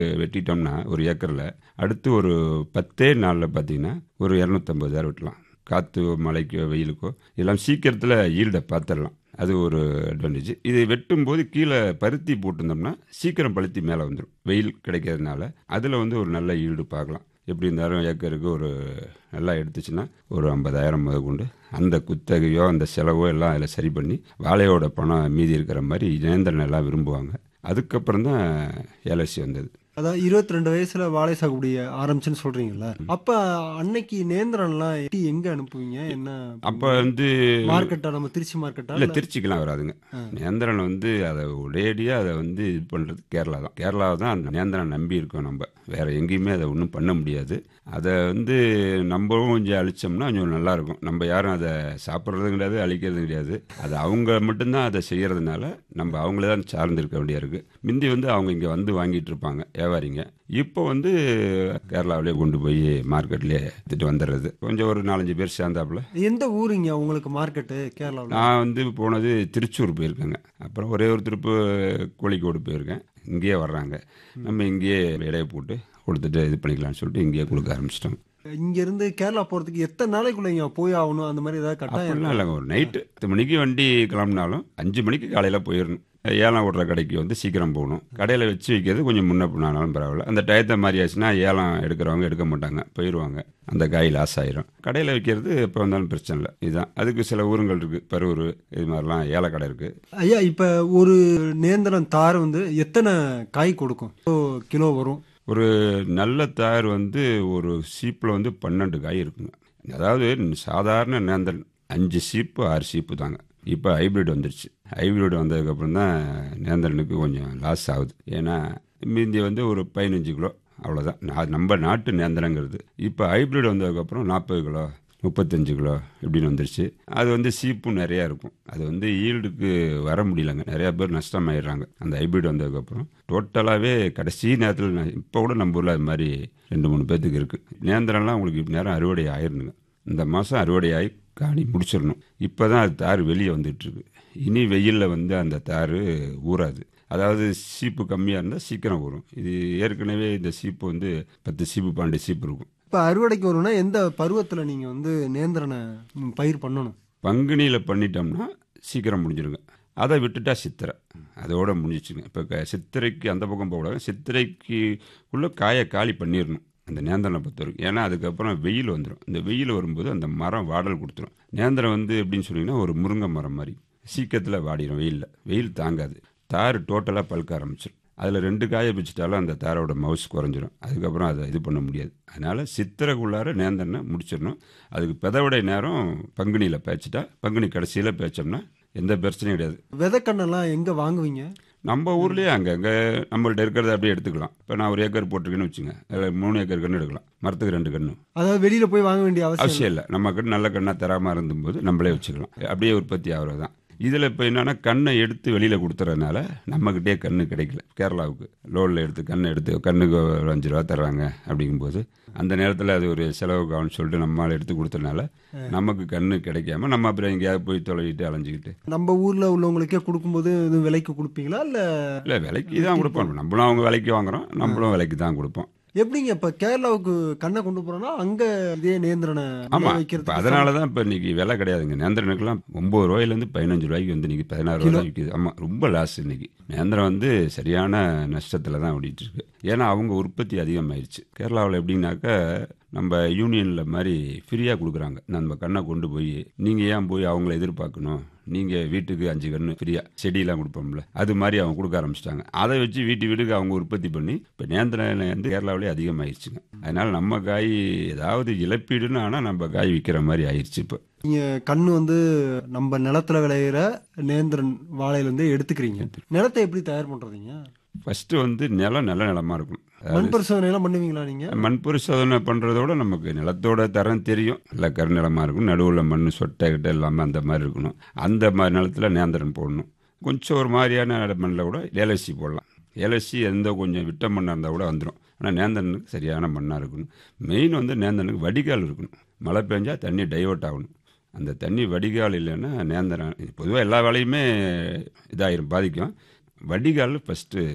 வெட்டிட்டோம்னா ஒரு ஏக்கரில் அடுத்து ஒரு பத்தே நாளில் பார்த்தீங்கன்னா ஒரு இரநூத்தம்பது வெட்டலாம் காற்று மழைக்கோ வெயிலுக்கோ இதெல்லாம் சீக்கிரத்தில் ஈல்டை பார்த்துடலாம் அது ஒரு அட்வான்டேஜ் இது வெட்டும்போது கீழே பருத்தி போட்டிருந்தோம்னா சீக்கிரம் பழுத்தி மேலே வந்துடும் வெயில் கிடைக்கிறதுனால அதில் வந்து ஒரு நல்ல ஈல்டு பார்க்கலாம் எப்படி இருந்தாலும் ஏக்கருக்கு ஒரு நல்லா எடுத்துச்சுன்னா ஒரு ஐம்பதாயிரம் முத கொண்டு அந்த குத்தகையோ அந்த செலவோ எல்லாம் அதில் சரி பண்ணி வாழையோட பணம் மீதி இருக்கிற மாதிரி நேந்திரன் எல்லாம் விரும்புவாங்க அதுக்கப்புறம் தான் ஏலசி வந்தது அதாவது இருபத்தி ரெண்டு வயசுல வாழை சாகுபடி ஆரம்பிச்சுன்னு சொல்றீங்கல்ல அப்ப அன்னைக்கு நேந்திரன்லாம் எப்படி எங்க அனுப்புவீங்க என்ன அப்போ வந்து மார்க்கெட்டா நம்ம திருச்சி மார்க்கெட்டா இல்லை இல்ல- திருச்சிக்கெல்லாம் வராதுங்க நேந்திரன் வந்து அதை ஒரேடியாக அதை வந்து இது பண்ணுறது கேரளா தான் கேரளா தான் அந்த நேந்திரன் நம்பி இருக்கோம் நம்ம வேற எங்கேயுமே அதை ஒன்றும் பண்ண முடியாது அதை வந்து நம்மளும் கொஞ்சம் அழிச்சோம்னா கொஞ்சம் நல்லா இருக்கும் நம்ம யாரும் அதை சாப்பிட்றதும் கிடையாது அழிக்கிறதும் கிடையாது அது அவங்க மட்டும்தான் அதை செய்யறதுனால நம்ம அவங்கள தான் சார்ந்து இருக்க வேண்டியா இருக்கு முந்தி வந்து அவங்க இங்கே வந்து வாங்கிட்டு இருப்பாங்க வியாபாரிங்க இப்போ வந்து கேரளாவிலே கொண்டு போய் மார்க்கெட்லேயே எடுத்துட்டு வந்துடுறது கொஞ்சம் ஒரு நாலஞ்சு பேர் சேர்ந்தாப்புல எந்த ஊருங்க உங்களுக்கு மார்க்கெட்டு கேரளாவில் நான் வந்து போனது திருச்சூர் போயிருக்கேங்க அப்புறம் ஒரே ஒரு திருப்பு கோழிக்கோடு போயிருக்கேன் இங்கேயே வர்றாங்க நம்ம இங்கேயே இடையை போட்டு கொடுத்துட்டு இது பண்ணிக்கலாம்னு சொல்லிட்டு இங்கேயே கொடுக்க ஆரம்பிச்சிட்டோம் இங்க இருந்து கேரளா போறதுக்கு எத்தனை நாளைக்குள்ள இங்க போய் ஆகணும் அந்த மாதிரி ஏதாவது கட்டாயம் அப்படிலாம் இல்லைங்க ஒரு நைட்டு பத்து மணிக்கு வண்டி கிளம்புனாலும் அஞ்சு மணிக்கு காலையில் போயிடணும் ஏலம் ஓடுற கடைக்கு வந்து சீக்கிரம் போகணும் கடையில் வச்சு வைக்கிறது கொஞ்சம் முன்ன பின்னாலும் பரவாயில்ல அந்த டயத்தை மாதிரி ஆச்சுன்னா ஏலம் எடுக்கிறவங்க எடுக்க மாட்டாங்க போயிடுவாங்க அந்த காய் லாஸ் ஆயிரும் கடையில் வைக்கிறது எப்போ வந்தாலும் பிரச்சனை இல்லை இதுதான் அதுக்கு சில ஊருங்கள் இருக்குது பருவூர் இது மாதிரிலாம் ஏலக்கடை இருக்குது ஐயா இப்ப ஒரு நேந்திரன் தார் வந்து எத்தனை காய் கொடுக்கும் இப்போ கிலோ வரும் ஒரு நல்ல தார் வந்து ஒரு சீப்பில் வந்து பன்னெண்டு காய் இருக்குங்க அதாவது சாதாரண நேந்திரன் அஞ்சு சீப்பு ஆறு சீப்பு தாங்க இப்போ ஹைபிரிட் வந்துருச்சு ஹைபிரிட் வந்ததுக்கப்புறம் தான் நேந்திரனுக்கு கொஞ்சம் லாஸ் ஆகுது ஏன்னா மீந்தி வந்து ஒரு பதினஞ்சு கிலோ அவ்வளோதான் நான் நம்ம நாட்டு நேந்திரங்கிறது இப்போ ஹைபிரிட் வந்ததுக்கப்புறம் நாற்பது கிலோ முப்பத்தஞ்சு கிலோ இப்படின்னு வந்துருச்சு அது வந்து சீப்பும் நிறையா இருக்கும் அது வந்து ஈல்டுக்கு வர முடியலங்க நிறையா பேர் நஷ்டமாயிடுறாங்க அந்த ஹைபிரிட் வந்ததுக்கப்புறம் டோட்டலாகவே கடைசி நேரத்தில் நான் இப்போ கூட நம்ம ஊரில் அது மாதிரி ரெண்டு மூணு பேர்த்துக்கு இருக்குது நேந்திரம்லாம் உங்களுக்கு நேரம் அறுவடை ஆயிருந்துங்க இந்த மாதம் அறுவடை ஆகி காணி முடிச்சிடணும் இப்போ தான் அது தார் வெளியே வந்துட்டு இருக்கு இனி வெயிலில் வந்து அந்த தார் ஊறாது அதாவது சீப்பு கம்மியாக இருந்தால் சீக்கிரம் ஊறும் இது ஏற்கனவே இந்த சீப்பு வந்து பத்து சீப்பு பன்னெண்டு சீப்பு இருக்கும் இப்ப அறுவடைக்கு வரும்னா எந்த பருவத்துல நீங்க வந்து நேந்திரனை ம், பயிர் பண்ணணும் பங்குனியில் பண்ணிட்டோம்னா சீக்கிரம் முடிஞ்சிருங்க அதை விட்டுட்டா சித்திரை அதோட முடிஞ்சிச்சுங்க இப்போ க சித்திரைக்கு அந்த பக்கம் போகக்கூடாது சித்திரைக்கு உள்ள காயை காலி பண்ணிடணும் அந்த நேந்திரனை பொறுத்த வரைக்கும் ஏன்னா அதுக்கப்புறம் வெயில் வந்துடும் இந்த வெயில் வரும்போது அந்த மரம் வாடல் கொடுத்துரும் நேந்திரம் வந்து எப்படின்னு சொன்னீங்கன்னா ஒரு முருங்கை மரம் மாதிரி சீக்கிரத்தில் வாடிடும் வெயிலில் வெயில் தாங்காது தார் டோட்டலாக பழுக்க ஆரம்பிச்சிடும் அதில் ரெண்டு காயை பிச்சுட்டாலும் அந்த தாரோட மவுஸ் குறைஞ்சிரும் அதுக்கப்புறம் அதை இது பண்ண முடியாது அதனால் சித்திரைக்குள்ளார நேந்தனை முடிச்சிடணும் அதுக்கு பெதவிடை நேரம் பங்குனியில் பேய்ச்சிட்டா பங்குனி கடைசியில் பேய்ச்சோம்னா எந்த பிரச்சனையும் கிடையாது விதைக்கண்ணெல்லாம் எங்க வாங்குவீங்க நம்ம ஊர்லேயே அங்கங்கே நம்மள்ட்ட இருக்கிறத அப்படியே எடுத்துக்கலாம் இப்போ நான் ஒரு ஏக்கர் போட்டிருக்கேன்னு வச்சுங்க அதில் மூணு ஏக்கர் கன்று எடுக்கலாம் மரத்துக்கு ரெண்டு கன்று அதாவது வெளியில போய் வாங்க வேண்டிய அவசியம் இல்லை. அவசியம் இல்லை நம்ம கன்று நல்ல கண்ணாக தராமல் இருந்தும்போது நம்மளே வச்சுக்கலாம் அப்படியே உற்பத்தி ஆகிறது தான் இதில் இப்போ என்னன்னா கண்ணை எடுத்து வெளியில் கொடுத்துறதுனால நம்மக்கிட்டே கண்ணு கிடைக்கல கேரளாவுக்கு லோனில் எடுத்து கண்ணை எடுத்து கண்ணுக்கு ஒரு அஞ்சு ரூபா தர்றாங்க அப்படிங்கும்போது அந்த நேரத்தில் அது ஒரு செலவுக்கு ஆகும்னு சொல்லிட்டு நம்மளால் எடுத்து கொடுத்தனால நமக்கு கண்ணு கிடைக்காம நம்ம அப்புறம் எங்கேயாவது போய் தொலைவிட்டு அலைஞ்சிக்கிட்டு நம்ம ஊர்ல உள்ளவங்களுக்கே கொடுக்கும்போது இது விலைக்கு கொடுப்பீங்களா இல்ல இல்லை விலைக்கு தான் கொடுப்போம் நம்மளும் அவங்க விலைக்கு வாங்குறோம் நம்மளும் விலைக்கு தான் கொடுப்போம் எப்படிங்க இப்ப கேரளாவுக்கு கண்ணை கொண்டு போறோம்னா அங்க இதே நேந்திரனை ஆமா இப்போ வைக்கிறது அதனால தான் இப்போ இன்னைக்கு விலை கிடையாதுங்க நேந்திரனுக்குலாம் ஒம்பது ரூபாயிலேருந்து பதினஞ்சு ரூபாய்க்கு வந்து இன்னைக்கு பதினாறு ரூபாய் விற்கிது ஆமாம் ரொம்ப லாஸ் இன்னைக்கு நேந்திரம் வந்து சரியான நஷ்டத்தில் தான் ஓடிட்டு இருக்கு ஏன்னா அவங்க உற்பத்தி அதிகமாயிருச்சு கேரளாவில் எப்படின்னாக்கா நம்ம யூனியனில் மாதிரி ஃப்ரீயாக கொடுக்குறாங்க நம்ம கண்ணை கொண்டு போய் நீங்கள் ஏன் போய் அவங்கள எதிர்பார்க்கணும் நீங்கள் வீட்டுக்கு அஞ்சு கன்று ஃப்ரீயாக செடியெல்லாம் கொடுப்போம்ல அது மாதிரி அவங்க கொடுக்க ஆரம்பிச்சிட்டாங்க அதை வச்சு வீட்டு வீட்டுக்கு அவங்க உற்பத்தி பண்ணி இப்போ நேந்திரம் வந்து கேரளாவிலே அதிகமாயிருச்சுங்க அதனால நம்ம காய் ஏதாவது இழப்பீடுன்னு ஆனால் நம்ம காய் விற்கிற மாதிரி ஆயிடுச்சு இப்போ நீங்க கண்ணு வந்து நம்ம நிலத்துல விளையிற நேந்திரன் வாழையில இருந்து எடுத்துக்கிறீங்க நிலத்தை எப்படி தயார் பண்றீங்க ஃபர்ஸ்ட் வந்து நிலம் நல்ல நிலமா இருக்கணும் மண் பரிசோதனை எல்லாம் பண்ணுவீங்களா நீங்க மண் பரிசோதனை பண்ணுறதோட நமக்கு நிலத்தோட தரம் தெரியும் நல்ல கருநிலமாக இருக்கும் நடுவில் மண் சொட்டை கிட்ட இல்லாமல் அந்த மாதிரி இருக்கணும் அந்த மாதிரி நிலத்தில் நேந்திரன் போடணும் கொஞ்சம் ஒரு மாதிரியான மண்ணில் கூட ஏலசி போடலாம் ஏலசி எந்த கொஞ்சம் விட்ட மண்ணாக இருந்தால் கூட வந்துடும் ஆனால் நேந்திரனுக்கு சரியான மண்ணாக இருக்கணும் மெயின் வந்து நேந்திரனுக்கு வடிகால் இருக்கணும் மழை பெஞ்சா தண்ணி டைவர்ட் ஆகணும் அந்த தண்ணி வடிகால் இல்லைன்னா நேந்திரம் பொதுவாக எல்லா வேலையுமே இதாயிரும் பாதிக்கும் வடிகால் ஃபஸ்ட்டு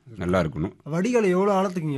நல்லா இருக்கணும் வடிகால் எவ்வளோ ஆழத்துக்குங்க